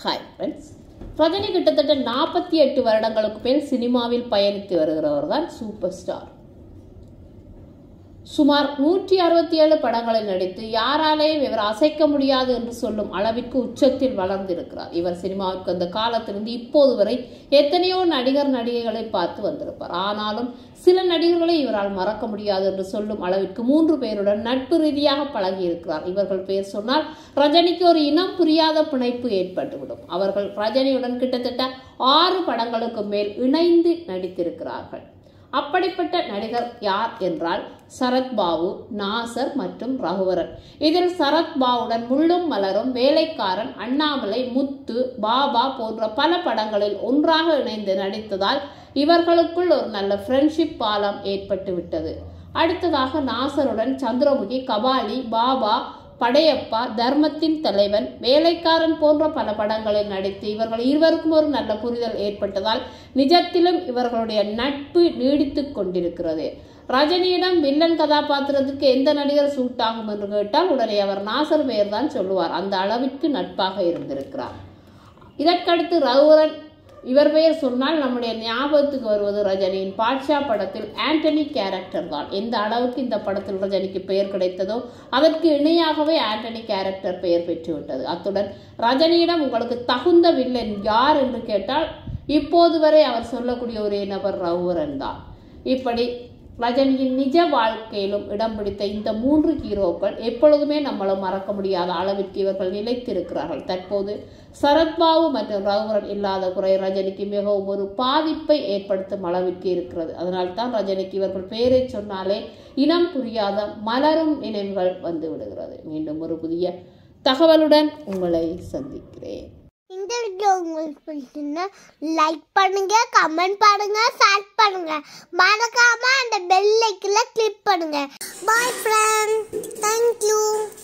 hi friends Rajini கிட்டத்தட்ட நாற்பத்தி எட்டு வருடங்களுக்கு மேல் சினிமாவில் பயணித்து வருகிறவர் தான் சூப்பர் ஸ்டார் சுமார் நூற்றி அறுபத்தி ஏழு படங்களில் நடித்து யாராலேயும் இவர் அசைக்க முடியாது என்று சொல்லும் அளவிற்கு உச்சத்தில் வளர்ந்திருக்கிறார் இவர் சினிமாவுக்கு அந்த காலத்திலிருந்து இப்போது வரை எத்தனையோ நடிகர் நடிகைகளை பார்த்து வந்திருப்பார் ஆனாலும் சில நடிகர்களை இவரால் மறக்க முடியாது என்று சொல்லும் அளவிற்கு மூன்று பேருடன் நட்பு ரீதியாக பழகி இருக்கிறார் இவர்கள் பெயர் சொன்னால் ரஜினிக்கு ஒரு இனம் புரியாத பிணைப்பு ஏற்பட்டுவிடும் அவர்கள் ரஜினியுடன் கிட்டத்தட்ட ஆறு படங்களுக்கு மேல் இணைந்து நடித்திருக்கிறார்கள் அப்படிப்பட்ட நடிகர் யார் என்றால் சரத்பாபு நாசர் மற்றும் ரகுவரன் இதில் சரத்பாவுடன் முள்ளும் மலரும் வேலைக்காரன் அண்ணாமலை முத்து பாபா போன்ற பல படங்களில் ஒன்றாக இணைந்து நடித்ததால் இவர்களுக்குள் ஒரு நல்ல ஃப்ரெண்ட்ஷிப் பாலம் ஏற்பட்டு விட்டது அடுத்ததாக நாசருடன் சந்திரமுகி கபாலி பாபா படையப்பா தர்மத்தின் தலைவன் வேலைக்காரன் போன்ற பல படங்களில் நடித்து இவர்கள் இருவருக்கும் ஒரு நல்ல புரிதல் ஏற்பட்டதால் நிஜத்திலும் இவர்களுடைய நட்பு நீடித்துக் கொண்டிருக்கிறது ரஜினியிடம் வில்லன் கதாபாத்திரத்துக்கு எந்த நடிகர் சூட் ஆகும் என்று கேட்டால் உடனே அவர் நாசர் பெயர் தான் சொல்லுவார் அந்த அளவிற்கு நட்பாக இருந்திருக்கிறார் இதற்கடுத்து ரகுவரன் இவர் பெயர் சொன்னால் நம்முடைய ஞாபகத்துக்கு வருவது ரஜினியின் பாட்ஷா படத்தில் ஆண்டனி கேரக்டர் தான் எந்த அளவுக்கு இந்த படத்தில் ரஜினிக்கு பெயர் கிடைத்ததோ அதற்கு இணையாகவே ஆண்டனி கேரக்டர் பெயர் பெற்றுவிட்டது அத்துடன் ரஜினியிடம் உங்களுக்கு தகுந்த வில்லன் யார் என்று கேட்டால் இப்போது வரை அவர் சொல்லக்கூடிய ஒரே நபர் ரவுரன் தான் இப்படி ரஜினியின் நிஜ வாழ்க்கையிலும் இடம் பிடித்த இந்த மூன்று ஹீரோக்கள் எப்பொழுதுமே நம்மளை மறக்க முடியாத அளவிற்கு இவர்கள் நிலைத்திருக்கிறார்கள் தற்போது சரத்பாபு மற்றும் ரகுவரன் இல்லாத குறை ரஜினிக்கு மிகவும் ஒரு பாதிப்பை ஏற்படுத்தும் அளவிற்கு இருக்கிறது அதனால் தான் ரஜினிக்கு இவர்கள் பெயரை சொன்னாலே இனம் புரியாத மலரும் நினைவுகள் வந்து விடுகிறது மீண்டும் ஒரு புதிய தகவலுடன் உங்களை சந்திக்கிறேன் இந்த வீடியோ உங்களுக்கு பிடிச்சிருந்தா லைக் பண்ணுங்க கமெண்ட் பண்ணுங்க ஷேர் பண்ணுங்க மறக்காம அந்த பெல் ஐக்கன்ல கிளிக் பண்ணுங்க பாய் ஃப்ரெண்ட் தேங்க்யூ